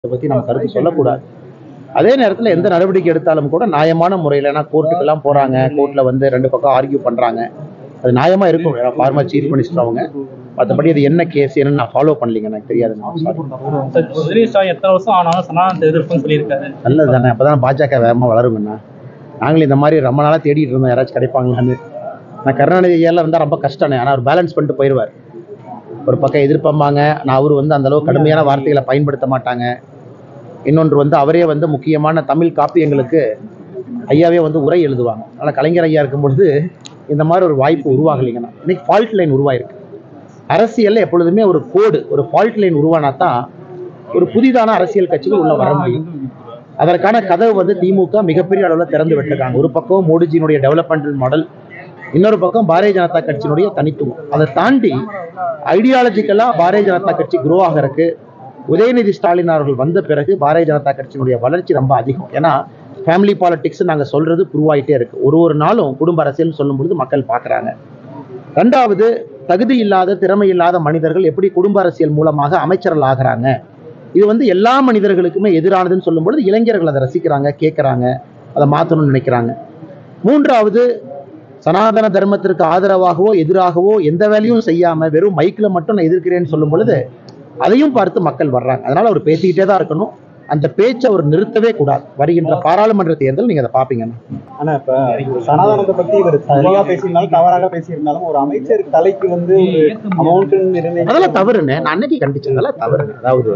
இதை பத்தி நம்ம கருத்து சொல்லக்கூடாது அதே நேரத்தில் எந்த நடவடிக்கை எடுத்தாலும் கூட நியாயமான முறையில் ஏன்னா கோர்ட்டுக்கெல்லாம் போறாங்க கோர்ட்ல வந்து ரெண்டு பக்கம் ஆர்கியூ பண்றாங்க அது நியாயமா இருக்கும் ஏன்னா ஃபார்மர் சீஃப் மினிஸ்டர் அவங்க மற்றபடி அது என்ன கேஸ் என்னன்னு நான் ஃபாலோ பண்ணலீங்க எனக்கு தெரியாது நான் sorry. சார் உதயநிதி எத்தனை வருஷம் ஆனாலும் சனாதனத்தை எதிர்ப்புன்னு சொல்லியிருக்காரு நல்லது தானே அப்பதான் பாஜக வேகமா வளருங்கண்ணா நாங்களும் இந்த மாதிரி ரொம்ப நாளா தேடிட்டு இருந்தோம் யாராச்சும் கிடைப்பாங்களான்னு நான் கருணாநிதி ஐயால இருந்தால் ரொம்ப கஷ்டம்ண்ணே ஆனால் அவர் பேலன்ஸ் பண்ணிட்டு போயிடுவார் ஒரு பக்கம் எதிர்ப்பம்பாங்க நான் அவர் வந்து அந்த அளவு கடுமையான வார்த்தைகளை பயன்படுத்த மாட்டாங்க இன்னொன்று வந்து அவரே வந்து முக்கியமான தமிழ் காப்பியங்களுக்கு ஐயாவே வந்து உரை எழுதுவாங்க ஆனால் கலைஞர் ஐயா இருக்கும்பொழுது இந்த மாதிரி ஒரு வாய்ப்பு உருவாகலைங்கண்ணா இன்னைக்கு ஃபால்ட் லைன் உருவாயிருக்கு அரசியல்ல எப்பொழுதுமே ஒரு கோடு ஒரு ஃபால்ட் லைன் உருவானா தான் ஒரு புதிதான அரசியல் கட்சிகள் உள்ள வர முடியும் அதற்கான கதவு வந்து திமுக மிகப்பெரிய அளவில் திறந்து விட்டுருக்காங்க ஒரு பக்கம் மோடிஜியினுடைய டெவலப்மெண்டல் மாடல் இன்னொரு பக்கம் பாரதிய ஜனதா கட்சியினுடைய தனித்துவம் அதை தாண்டி ஐடியாலஜிக்கலாக பாரதிய ஜனதா கட்சி குரோ ஆகிறதுக்கு உதயநிதி ஸ்டாலின் அவர்கள் வந்த பிறகு பாரதிய ஜனதா கட்சியினுடைய வளர்ச்சி ரொம்ப அதிகம் ஏன்னா ஃபேமிலி பாலிடிக்ஸ் நாங்கள் சொல்றது புருவாயிட்டே இருக்கு ஒரு ஒரு நாளும் குடும்ப அரசியல் சொல்லும் பொழுது மக்கள் பார்க்குறாங்க ரெண்டாவது தகுதி இல்லாத திறமை இல்லாத மனிதர்கள் எப்படி குடும்ப அரசியல் மூலமாக அமைச்சர்கள் ஆகிறாங்க இது வந்து எல்லா மனிதர்களுக்குமே எதிரானதுன்னு சொல்லும் பொழுது இளைஞர்கள் அதை ரசிக்கிறாங்க கேட்குறாங்க அதை மாற்றணும்னு நினைக்கிறாங்க மூன்றாவது சனாதன தர்மத்திற்கு ஆதரவாகவோ எதிராகவோ எந்த வேலையும் செய்யாம வெறும் மைக்கில் மட்டும் நான் எதிர்க்கிறேன்னு சொல்லும் பொழுது அதையும் பார்த்து மக்கள் வர்றாங்க அதனால அவர் பேசிக்கிட்டே தான் இருக்கணும் அந்த பேச்சை அவர் நிறுத்தவே கூடாது வருகின்ற பாராளுமன்ற தேர்தல் நீங்க அதை பார்ப்பீங்கன்னு ஆனா இப்ப சனாதனத்தை பத்தி இவர் சரியா பேசியிருந்தாலும் தவறாக பேசியிருந்தாலும் ஒரு அமைச்சர் தலைக்கு வந்து அமௌண்ட் அதெல்லாம் தவறுன்னு நான் அன்னைக்கு கண்டிச்சேன் அதெல்லாம் தவறுங்க அதாவது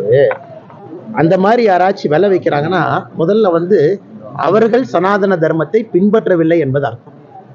அந்த மாதிரி யாராச்சும் விலை வைக்கிறாங்கன்னா முதல்ல வந்து அவர்கள் சனாதன தர்மத்தை பின்பற்றவில்லை என்பது அர்த்தம்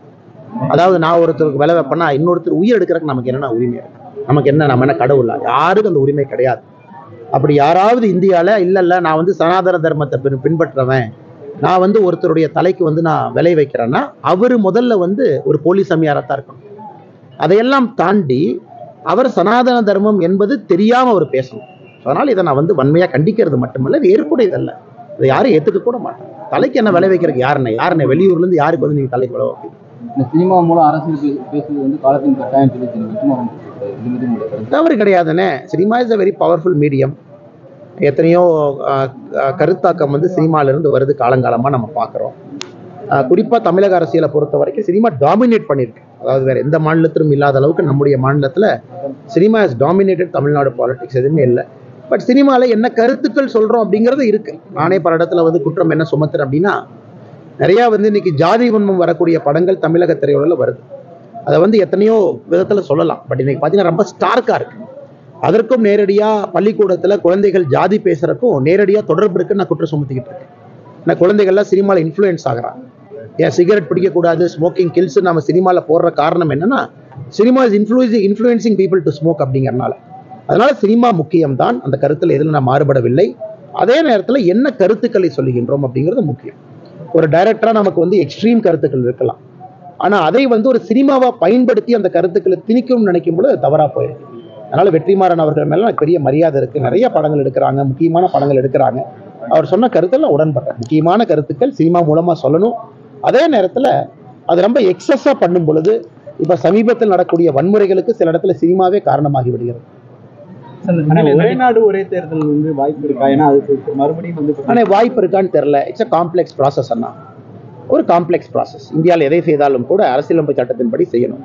அதாவது நான் ஒருத்தருக்கு விலை வைப்பேன்னா இன்னொருத்தர் உயிர் எடுக்கிறதுக்கு நமக்கு என்னென்ன உரிமை இருக்கு நமக்கு என்ன நம்ம என்ன கடவுளா யாருக்கும் அந்த உரிமை கிடையாது அப்படி யாராவது இந்தியாவில் இல்லை இல்லை நான் வந்து சனாதன தர்மத்தை பின் பின்பற்றுறவன் நான் வந்து ஒருத்தருடைய தலைக்கு வந்து நான் விலை வைக்கிறேன்னா அவர் முதல்ல வந்து ஒரு போலீஸ் அம்மையாராக தான் இருக்கணும் அதையெல்லாம் தாண்டி அவர் சனாதன தர்மம் என்பது தெரியாம அவர் பேசணும் அதனால இதை நான் வந்து வன்மையா கண்டிக்கிறது மட்டுமல்ல இது ஏற்புடையதல்ல இதை யாரும் ஏத்துக்க கூட மாட்டேன் தலைக்கு என்ன விலை வைக்கிறதுக்கு யாருண்ணே யாருண்ணே வெளியூர்ல இருந்து யாருக்கு வந்து நீங்க தலைக்கு விலை வைப்பீங்க இந்த சினிமா மூலம் அரசியல் பே- பேசுவது வந்து காலத்தின் கட்டாயம் சொல்லி திரு வெற்றிமாறன் சொல்லியிருக்காரு. இது மீது உங்களுடைய கருத்து தவறு கிடையாதுண்ணே cinema is a very powerful medium எத்தனையோ அஹ், அஹ், கருத்தாக்கம் வந்து சினிமால இருந்து வருது காலங்காலமா நம்ம பார்க்குறோம் குறிப்பாக தமிழக அரசியலை பொறுத்த வரைக்கும் சினிமா டாமினேட் பண்ணியிருக்கு அதாவது வேற எந்த மாநிலத்திலும் இல்லாத அளவுக்கு நம்முடைய மாநிலத்தில் cinema is dominated Tamil Nadu politics எதுவுமே இல்லை பட் சினிமாவில் என்ன கருத்துக்கள் சொல்கிறோம் அப்படிங்கிறது இருக்கு நானே பல இடத்துல வந்து குற்றம் என்ன சுமத்துறேன் அப்படின்னா நிறையா வந்து இன்னைக்கு ஜாதி வன்மம் வரக்கூடிய படங்கள் தமிழக திரையுலகில் வருது அதை வந்து எத்தனையோ விதத்தில் சொல்லலாம் பட் இன்னைக்கு பார்த்தீங்கன்னா ரொம்ப ஸ்டார்க்காக இருக்கு அதற்கும் நேரடியாக பள்ளிக்கூடத்தில் குழந்தைகள் ஜாதி பேசுறதுக்கும் நேரடியாக தொடர்பு இருக்குன்னு நான் குற்றம் சுமத்திக்கிட்டு இருக்கேன் ஏன்னா குழந்தைகள்லாம் சினிமாவில் இன்ஃப்ளூயன்ஸ் ஆகுறாங்க ஏன் சிகரெட் பிடிக்கக்கூடாது ஸ்மோக்கிங் கில்ஸ் நம்ம சினிமாவில் போடுற காரணம் என்னன்னா cinema is influencing influencing people to smoke அப்படிங்கறனால அதனால சினிமா முக்கியம்தான் அந்த கருத்தில் எதில் நான் மாறுபடவில்லை அதே நேரத்தில் என்ன கருத்துக்களை சொல்லுகின்றோம் அப்படிங்கிறது முக்கியம் ஒரு டைரக்டரா நமக்கு வந்து எக்ஸ்ட்ரீம் கருத்துக்கள் இருக்கலாம் ஆனா அதை வந்து ஒரு சினிமாவா பயன்படுத்தி அந்த கருத்துக்களை திணிக்கணும்னு நினைக்கும் பொழுது அது தவறா போயிருக்கு அதனால வெற்றிமாறன் அவர்கள் மேல எனக்கு பெரிய மரியாதை இருக்கு நிறைய படங்கள் எடுக்கிறாங்க முக்கியமான படங்கள் எடுக்கிறாங்க அவர் சொன்ன கருத்தெல்லாம் உடன்பட்டேன் முக்கியமான கருத்துக்கள் சினிமா மூலமா சொல்லணும் அதே நேரத்துல அது ரொம்ப எக்ஸஸா பண்ணும் பொழுது இப்ப சமீபத்தில் நடக்கக்கூடிய வன்முறைகளுக்கு சில இடத்துல சினிமாவே காரணமாகி விடுகிறது சார், இந்த ஆனா நிலையில ஒரே நாடு ஒரே தேர்தல் வந்து வாய்ப்பு இருக்கா ஏன்னா அது மறுபடியும் வந்து ஆனால் வாய்ப்பு இருக்கான்னு தெரில இட்ஸ் அ காம்ப்ளெக்ஸ் ப்ராசஸ் அண்ணா ஒரு காம்ப்ளெக்ஸ் ப்ராசஸ் இந்தியாவில் எதை செய்தாலும் கூட அரசியலமைப்பு சட்டத்தின்படி செய்யணும்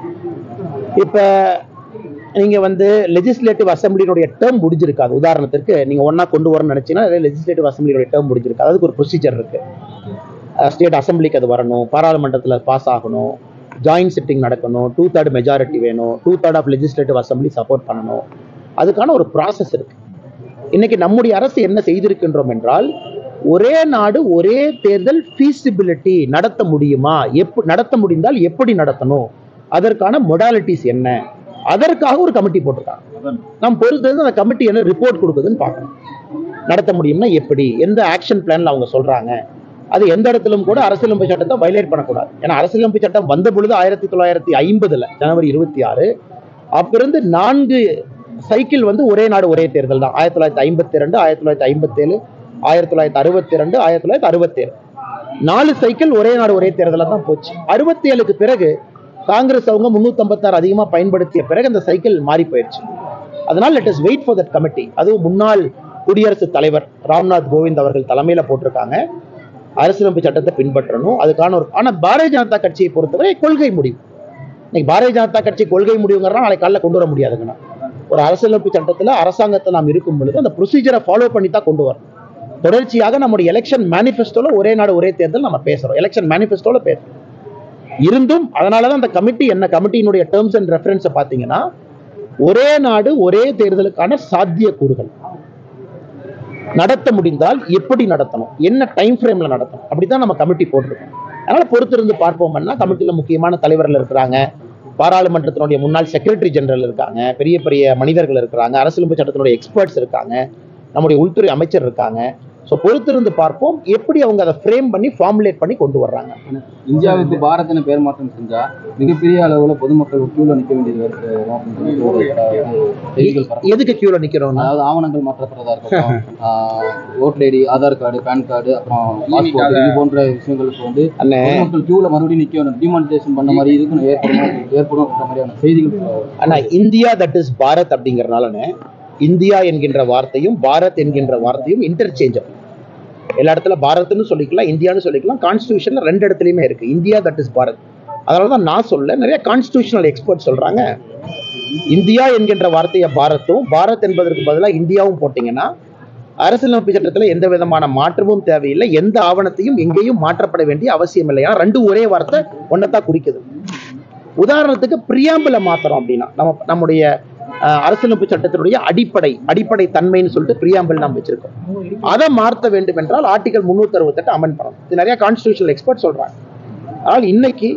இப்போ நீங்கள் வந்து லெஜிஸ்லேட்டிவ் அசம்பிளியினுடைய டேர்ம் முடிஞ்சிருக்காது உதாரணத்திற்கு நீங்கள் ஒன்றா கொண்டு வரணும்னு நினச்சிங்கன்னா லெஜிஸ்லேட்டிவ் அசம்பிளியோட டேர்ம் முடிஞ்சிருக்கு அதுக்கு ஒரு ப்ரொசீஜர் இருக்குது ஸ்டேட் அசம்பிளிக்கு அது வரணும் பாராளுமன்றத்தில் பாஸ் ஆகணும் ஜாயின்ட் சிட்டிங் நடக்கணும் டூ தேர்ட் மெஜாரிட்டி வேணும் two third of legislative assembly support பண்ணணும் அதுக்கான ஒரு ப்ராசஸ் இருக்கு இன்னைக்கு நம்முடைய அரசு என்ன செய்திருக்கின்றோம் என்றால் ஒரே நாடு ஒரே தேர்தல் ஃபீசிபிலிட்டி நடத்த முடியுமா எப்ப நடத்த முடிந்தால் எப்படி நடத்தணும் அதற்கான மொடாலிட்டிஸ் என்ன அதற்காக ஒரு கமிட்டி போட்டிருக்காங்க நாம் பொறுத்தது அந்த கமிட்டி என்ன ரிப்போர்ட் கொடுக்குதுன்னு பார்க்கணும் நடத்த முடியும்னா எப்படி எந்த ஆக்ஷன் பிளான்ல அவங்க சொல்றாங்க அது எந்த இடத்திலும் கூட அரசியலமைப்பு சட்டத்தை வயலேட் பண்ணக்கூடாது ஏன்னா அரசியலமைப்பு சட்டம் வந்த பொழுது ஆயிரத்தி தொள்ளாயிரத்தி ஐம்பதுல ஜனவரி இருபத்தி ஆறு அப்பிருந்து நான்கு சைக்கிள் வந்து ஒரே நாடு ஒரே தேர்தல் தான் ஆயிரத்தி தொள்ளாயிரத்தி ஐம்பத்தி ரெண்டு ஆயிரத்தி தொள்ளாயிரத்தி ஐம்பத்தேழு ஆயிரத்தி தொள்ளாயிரத்தி அறுபத்தி ரெண்டு ஆயிரத்தி தொள்ளாயிரத்தி அறுபத்தேழு நாலு சைக்கிள் ஒரே நாடு ஒரே தேர்தலில் தான் போச்சு அறுபத்தி ஏழுக்கு பிறகு காங்கிரஸ் அவங்க முன்னூத்தம்பத்தாறு அதிகமாக பயன்படுத்திய பிறகு அந்த சைக்கிள் மாறி போயிடுச்சு அதனால் let is wait for that committee அதுவும் முன்னாள் குடியரசுத் தலைவர் ராம்நாத் கோவிந்த் அவர்கள் தலைமையில போட்டிருக்காங்க அரசியலமைப்பு சட்டத்தை பின்பற்றணும் அதுக்கான ஒரு ஆனா பாரதிய ஜனதா கட்சியை பொறுத்தவரை கொள்கை முடிவு இன்னைக்கு பாரதிய ஜனதா கட்சி கொள்கை முடிவுங்கிறனா நாளைக்கு காலைல கொண்டு வர முடியாதுங்கண்ணா ஒரு அரசியலமைப்பு சட்டத்துல அரசாங்கத்தை நாம் இருக்கும் பொழுது அந்த ப்ரொசீஜரை ஃபாலோ பண்ணி தான் கொண்டு வரணும் தொடர்ச்சியாக நம்முடைய எலெக்ஷன் மேனிஃபெஸ்டோல ஒரே நாடு ஒரே தேர்தல் நம்ம பேசுறோம் எலெக்ஷன் மேனிஃபெஸ்டோல பேசுறோம் இருந்தும் அதனால தான் அந்த கமிட்டி என்ன கமிட்டியினுடைய டேர்ம்ஸ் அண்ட் ரெஃபரன்ஸை பார்த்தீங்கன்னா ஒரே நாடு ஒரே தேர்தலுக்கான சாத்தியக்கூறுகள் நடத்த முடிந்தால் எப்படி நடத்தணும் என்ன டைம் ஃப்ரேம்ல நடத்தணும் அப்படிதான் நம்ம கமிட்டி போட்டிருக்கோம் அதனால பொறுத்திருந்து பார்ப்போம்னா கமிட்டியில முக்கியமான தலைவர்கள் இருக்கிறாங்க பாராளுமன்றத்தினுடைய முன்னாள் செக்ரட்டரி ஜெனரல் இருக்காங்க பெரிய பெரிய மனிதர்கள் இருக்கிறாங்க அரசியலமைப்பு சட்டத்தினுடைய எக்ஸ்பர்ட்ஸ் இருக்காங்க நம்முடைய உள்துறை அமைச்சர் இருக்காங்க ஸோ பொறுத்திருந்து பார்ப்போம் எப்படி அவங்க அதை ஃப்ரேம் பண்ணி ஃபார்முலேட் பண்ணி கொண்டு வர்றாங்க இந்தியாவுக்கு பாரத் என பெயர் மாற்றம் செஞ்சா மிகப்பெரிய அளவுல பொதுமக்கள் கியூல நிக்க வேண்டியது வரும் அப்படின்னு சொல்லி ஒரு, அஹ், செய்திகள் பரவும். எதுக்கு கியூல நிக்கிறோம்னா அதாவது ஆவணங்கள் மாற்றப்படுறதா இருக்கட்டும் voter ID Aadhaar card PAN card அப்புறம் பாஸ்போர்ட் இது போன்ற விஷயங்களுக்கு வந்து அண்ணே பொதுமக்கள் கியூல மறுபடியும் நிக்க வேணும் டிமானிட்டேஷன் பண்ண மாதிரி இதுக்கும் ஏற்படும் ஏற்படும் மாதிரியான செய்திகள் பரவும். ஆனா இந்தியா தட் இஸ் பாரத் அப்படிங்கறதுனாலனே இந்தியா என்கின்ற வார்த்தையும் பாரத் என்கின்ற வார்த்தையும் இன்டர்சேஞ்சபிள் எல்லா இடத்துல பாரத்னு சொல்லிக்கலாம் இந்தியான்னு சொல்லிக்கலாம் கான்ஸ்டியூஷன்ல ரெண்டு இடத்துலயுமே இருக்கு இந்தியா தட் இஸ் பாரத் அதனால தான் நான் சொல்ல நிறைய கான்ஸ்டியூஷனல் எக்ஸ்பர்ட் சொல்றாங்க இந்தியா என்கின்ற வார்த்தையை பாரத்தும் பாரத் என்பதற்கு பதிலாக இந்தியாவும் போட்டீங்கன்னா அரசியலமைப்பு சட்டத்துல எந்த விதமான மாற்றமும் தேவையில்லை எந்த ஆவணத்தையும் எங்கேயும் மாற்றப்பட வேண்டிய அவசியம் இல்லை ஏன்னா ரெண்டு ஒரே வார்த்தை ஒன்னதான் குறிக்குது உதாரணத்துக்கு பிரியாம்பிள மாத்திரம் அப்படின்னா நம்ம நம்முடைய அஹ், அரசியலமைப்பு சட்டத்தினுடைய அடிப்படை அடிப்படை தன்மைன்னு சொல்லிட்டு பிரியாம்பிள் நாம் வச்சிருக்கோம் அதை மாற்ற வேண்டும் என்றால் ஆர்டிகல் முன்னூத்தி அறுபத்தெட்டு அமெண்ட் பண்ணணும் இது நிறைய கான்ஸ்டியூஷனல் எக்ஸ்பர்ட் சொல்றாங்க ஆனால் இன்னைக்கு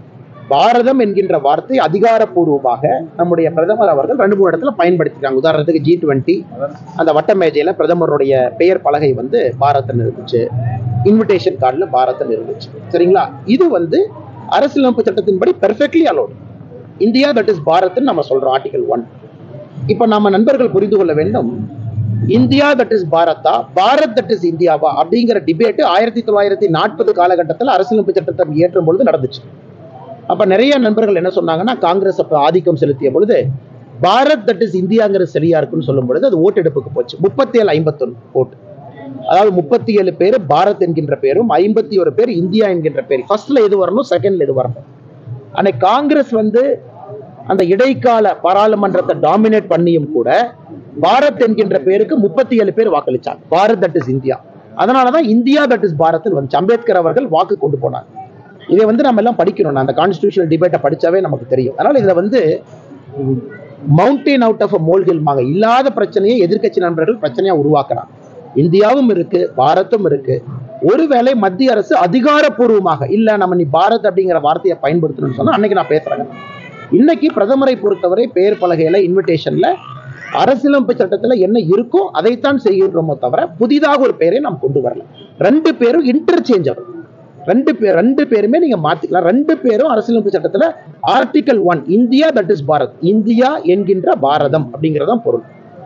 பாரதம் என்கின்ற வார்த்தை அதிகாரப்பூர்வமாக நம்முடைய பிரதமர் அவர்கள் ரெண்டு மூணு இடத்துல பயன்படுத்திருக்காங்க உதாரணத்துக்கு ஜி டுவெண்ட்டி அந்த வட்ட மேஜையில பிரதமருடைய பெயர் பலகை வந்து பாரத்னு இருந்துச்சு இன்விடேஷன் கார்டில் பாரத்னு இருந்துச்சு சரிங்களா இது வந்து அரசியலமைப்பு சட்டத்தின்படி perfectly allowed India that is பாரத்னு நம்ம சொல்றோம் ஆர்டிகல் ஒன் இப்போ நம்ம நண்பர்கள் புரிந்து கொள்ள வேண்டும் இந்தியா தட் இஸ் பாரத்தா பாரத் தட் இஸ் இந்தியாவா அப்படிங்கிற டிபேட் ஆயிரத்தி தொள்ளாயிரத்தி நாற்பது காலகட்டத்தில் அரசியலமைப்பு சட்டத்தை ஏற்றும் பொழுது நடந்துச்சு அப்ப நிறைய நண்பர்கள் என்ன சொன்னாங்கன்னா காங்கிரஸ் அப்ப ஆதிக்கம் செலுத்திய பொழுது பாரத் தட் இஸ் இந்தியாங்கிறது சரியா இருக்குன்னு சொல்லும் பொழுது அது ஓட்டெடுப்புக்கு போச்சு முப்பத்தி ஏழு ஐம்பத்தொன்னு ஓட்டு அதாவது முப்பத்தி ஏழு பேர் பாரத் என்கின்ற பேரும் ஐம்பத்தி ஒரு பேர் இந்தியா என்கின்ற பேர் ஃபர்ஸ்ட்ல எது வரணும் செகண்ட்ல எது வரணும் அன்னைக்கு காங்கிரஸ் வந்து அந்த இடைக்கால பாராளுமன்றத்தை டாமினேட் பண்ணியும் கூட பாரத் என்கின்ற பேருக்கு முப்பத்தி ஏழு பேர் வாக்களிச்சாங்க பாரத் தட் இஸ் இந்தியா அதனாலதான் இந்தியா தட் இஸ் பாரத் வந்துச்சு அம்பேத்கர் அவர்கள் வாக்கு கொண்டு போனாங்க இதை வந்து நம்ம எல்லாம் படிக்கணும் அந்த கான்ஸ்டியூஷனல் டிபேட்டை படிச்சாவே நமக்கு தெரியும் அதனால இதுல வந்து மவுண்டெயின் அவுட் ஆஃப் அ மோல்கில்மாங்க இல்லாத பிரச்சனையை எதிர்க்கட்சி நண்பர்கள் பிரச்சனையா உருவாக்குறாங்க இந்தியாவும் இருக்கு பாரத்தும் இருக்கு ஒருவேளை மத்திய அரசு அதிகாரப்பூர்வமாக இல்ல நம்ம நீ பாரத் அப்படிங்கிற வார்த்தையை பயன்படுத்தணும்னு சொன்னா அன்னைக்கு நான் பேசுறேன் இன்னைக்கு பிரதமரை பொறுத்தவரை பெயர் பலகையில இன்விடேஷன்ல அரசியலமைப்பு சட்டத்துல என்ன இருக்கோ அதைத்தான் செய்கின்றோமோ தவிர புதிதாக ஒரு பெயரை நாம் கொண்டு வரல ரெண்டு பேரும் இன்டர்சேஞ்சபிள் ரெண்டு பேர் ரெண்டு பேருமே நீங்க மாத்திக்கலாம் ரெண்டு பேரும் அரசியலமைப்பு சட்டத்துல article one India that is Bharat India என்கின்ற பாரதம் அப்படிங்கறதான் பொருள்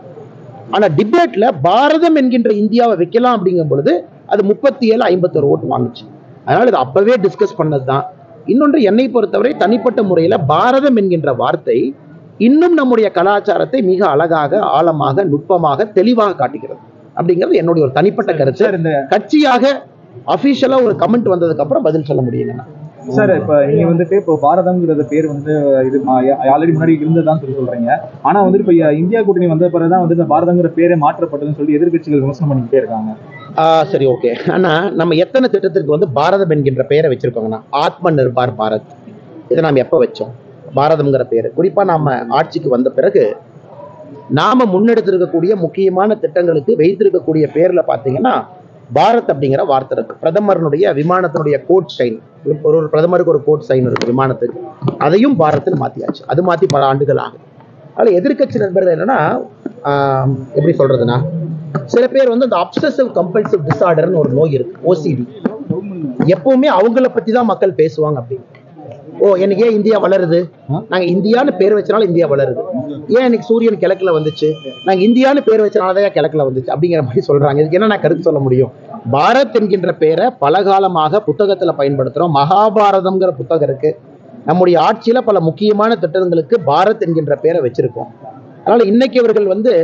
ஆனா டிபேட்ல பாரதம் என்கின்ற இந்தியாவை வைக்கலாம் அப்படிங்கும் பொழுது அது முப்பத்தி ஏழு ஐம்பத்தொரு ஓட்டு வாங்குச்சு அதனால இது அப்பவே டிஸ்கஸ் பண்ணதுதான் இன்னொன்று என்னை பொறுத்தவரை தனிப்பட்ட முறையில பாரதம் என்கின்ற வார்த்தை இன்னும் நம்முடைய கலாச்சாரத்தை மிக அழகாக ஆழமாக நுட்பமாக தெளிவாக காட்டுகிறது அப்படிங்கிறது என்னுடைய ஒரு தனிப்பட்ட கருத்து சார் இந்த கட்சியாக அபிஷியலா ஒரு கமெண்ட் வந்ததுக்கு அப்புறம் பதில் சொல்ல முடியுங்கண்ணா சார் இப்ப நீங்க வந்துட்டு இப்போ பாரதம்ங்கிறது பேர் வந்து இது ஆல்ரெடி முன்னாடி இருந்ததுதான் சொல்லி சொல்றீங்க ஆனா வந்துட்டு இப்ப இந்தியா கூட்டணி வந்த பிறகுதான் வந்து இந்த பாரதங்கிற பேரே மாற்றப்பட்டதுன்னு சொல்லி எதிர்க்கட்சிகள் விமர்சனம் பண்ணிக்கிட்டே இருக்காங்க ஆ, சரி ஓகே ஆனா நம்ம எத்தனை திட்டத்திற்கு வந்து பாரதம் என்கின்ற பெயரை வச்சிருக்கோங்கண்ணா ஆத்ம நிர்பார் பாரத் இதை நாம் எப்போ வச்சோம் பாரதம்ங்கிற பேர் குறிப்பா நாம ஆட்சிக்கு வந்த பிறகு நாம முன்னெடுத்திருக்கக்கூடிய முக்கியமான திட்டங்களுக்கு வைத்திருக்கக்கூடிய பேர்ல பாத்தீங்கன்னா பாரத் அப்படிங்கிற வார்த்தை இருக்கு பிரதமருடைய விமானத்தினுடைய கோட் சைன் ஒரு ஒரு பிரதமருக்கு ஒரு கோட் சைன் இருக்கு விமானத்துக்கு அதையும் பாரத்னு மாத்தியாச்சு அது மாத்தி பல ஆண்டுகள் ஆகும் அதில் எதிர்க்கட்சி நண்பர்கள் என்னன்னா ஆம், எப்படி சொல்றதுன்னா சில பேர் வந்து அந்த அப்சசிவ் கம்பல்சிவ் டிசார்டர்னு ஒரு நோய் இருக்கு ஓசிடி எப்பவுமே அவங்கள பத்தி தான் மக்கள் பேசுவாங்க அப்படின்னு ஓ எனக்கு ஏன் இந்தியா வளருது நாங்க இந்தியான்னு பேர் வச்சனால இந்தியா வளருது ஏன் எனக்கு சூரியன் கிழக்குல வந்துச்சு நாங்க இந்தியான்னு பேர் வச்சனால தான் கிழக்குல வந்துச்சு அப்படிங்கிற மாதிரி சொல்றாங்க இதுக்கு என்ன நான் கருத்து சொல்ல முடியும் பாரத் என்கின்ற பேரை பல காலமாக புத்தகத்துல பயன்படுத்துறோம் மகாபாரதம்ங்கிற புத்தகம் இருக்கு நம்முடைய ஆட்சியில பல முக்கியமான திட்டங்களுக்கு பாரத் என்கின்ற பேரை வச்சிருக்கோம் அதனால இன்னைக்கு இவர்கள் வந்து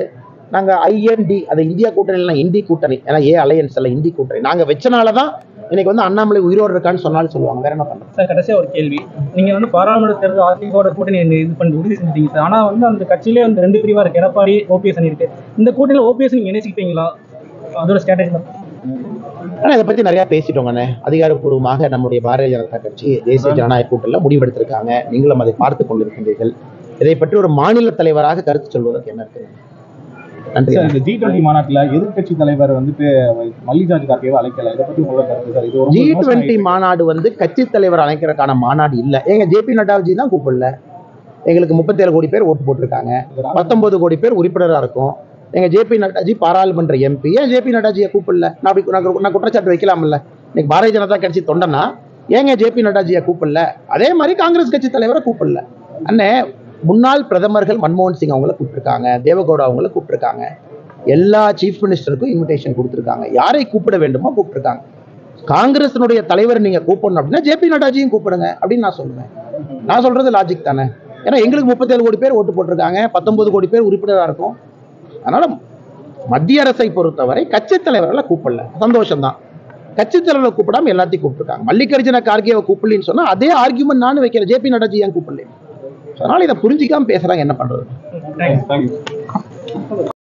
நாங்க ஐஎன்டி அது இந்தியா கூட்டணி இல்லை இந்தி கூட்டணி ஏன்னா ஏ அலையன்ஸ் அல்ல இந்தி கூட்டணி நாங்க வச்சனால தான் இன்னைக்கு வந்து அண்ணாமலை உயிரோடு இருக்கான்னு சொன்னாலும் சொல்லுவாங்க வேற என்ன பண்றது சார் கடைசியா ஒரு கேள்வி நீங்க வந்து பாராளுமன்ற தேர்தல் அதிமுக கூட்டணி இது பண்ணி உறுதி செஞ்சிட்டீங்க சார் ஆனா வந்து அந்த கட்சியிலே வந்து ரெண்டு பிரிவா இருக்கு எடப்பாடி ஓபிஎஸ் இருக்கு இந்த கூட்டணியில ஓபிஎஸ் நீங்க இணைச்சிப்பீங்களா அதோட ஸ்ட்ராட்டஜி ஆனா இதை பத்தி நிறைய பேசிட்டோங்கண்ணே அதிகாரப்பூர்வமாக நம்முடைய பாரதிய ஜனதா கட்சி தேசிய ஜனநாயக கூட்டணியில் முடிவெடுத்திருக்காங்க நீங்களும் அதை பார்த்து கொண்டிருக்கின்றீர்கள் இதை பற்றி ஒரு மாநில தலைவராக கருத்து சொல்வதற்கு என்ன இருக்கு நன்றி சார் இந்த ஜி டுவெண்ட்டி மாநாட்டுல எதிர்க்கட்சி தலைவர் வந்துட்டு மல்லிகார்ஜு கார்கேவை அழைக்கல இதை பத்தி உங்களோட கருத்து சார் இது ஒரு ஜி டுவெண்ட்டி மாநாடு வந்து கட்சி தலைவர் அழைக்கிறதுக்கான மாநாடு இல்ல எங்க ஜேபி நட்டாஜி தான் கூப்பிடல எங்களுக்கு முப்பத்தேழு கோடி பேர் ஓட்டு போட்டிருக்காங்க பத்தொன்பது கோடி பேர் உறுப்பினராக இருக்கும் எங்க ஜேபி நட்டாஜி பாராளுமன்ற எம்பி ஏன் ஜேபி நட்டாஜியை கூப்பிடல நான் அப்படி நான் கு- நான் குற்றச்சாட்டு வைக்கலாம்ல இன்னைக்கு பாரதிய ஜனதா கட்சி தொண்டனா ஏங்க ஜேபி நட்டாஜியை கூப்பிடல அதே மாதிரி காங்கிரஸ் கட்சி தலைவரை கூப்பிடல அண்ணே முன்னாள் பிரதமர்கள் மன்மோகன் சிங் அவங்கள கூப்பிட்டுருக்காங்க தேவகவுடா அவங்கள கூப்பிட்டுருக்காங்க எல்லா சீஃப் மினிஸ்டருக்கும் இன்விடேஷன் கொடுத்துருக்காங்க யாரை கூப்பிட வேண்டுமோ கூப்பிட்டுருக்காங்க காங்கிரஸினுடைய தலைவர் நீங்க கூப்பிடணும் அப்படின்னா ஜேபி நட்டாஜியும் கூப்பிடுங்க அப்படின்னு நான் சொல்லுவேன் நான் சொல்றது லாஜிக் தானே ஏன்னா எங்களுக்கு முப்பத்தேழு கோடி பேர் ஓட்டு போட்டிருக்காங்க பத்தொன்பது கோடி பேர் உறுப்பினராக இருக்கும் அதனால மத்திய அரசை பொறுத்தவரை கட்சி தலைவர்களை கூப்பிடல சந்தோஷம் தான் கட்சி தலைவர்களை கூப்பிடாம எல்லாத்தையும் கூப்பிட்டுருக்காங்க மல்லிகார்ஜுன கார்கேவை கூப்பிடலன்னு சொன்னா அதே ஆர்கியூமெண்ட் நானும் வைக்கிறேன் ஜேபி நட்டாஜி ஏன் கூப்பிடல அதனால இதை புரிஞ்சிக்காம பேசுறாங்க என்ன பண்றது தேங்க்யூ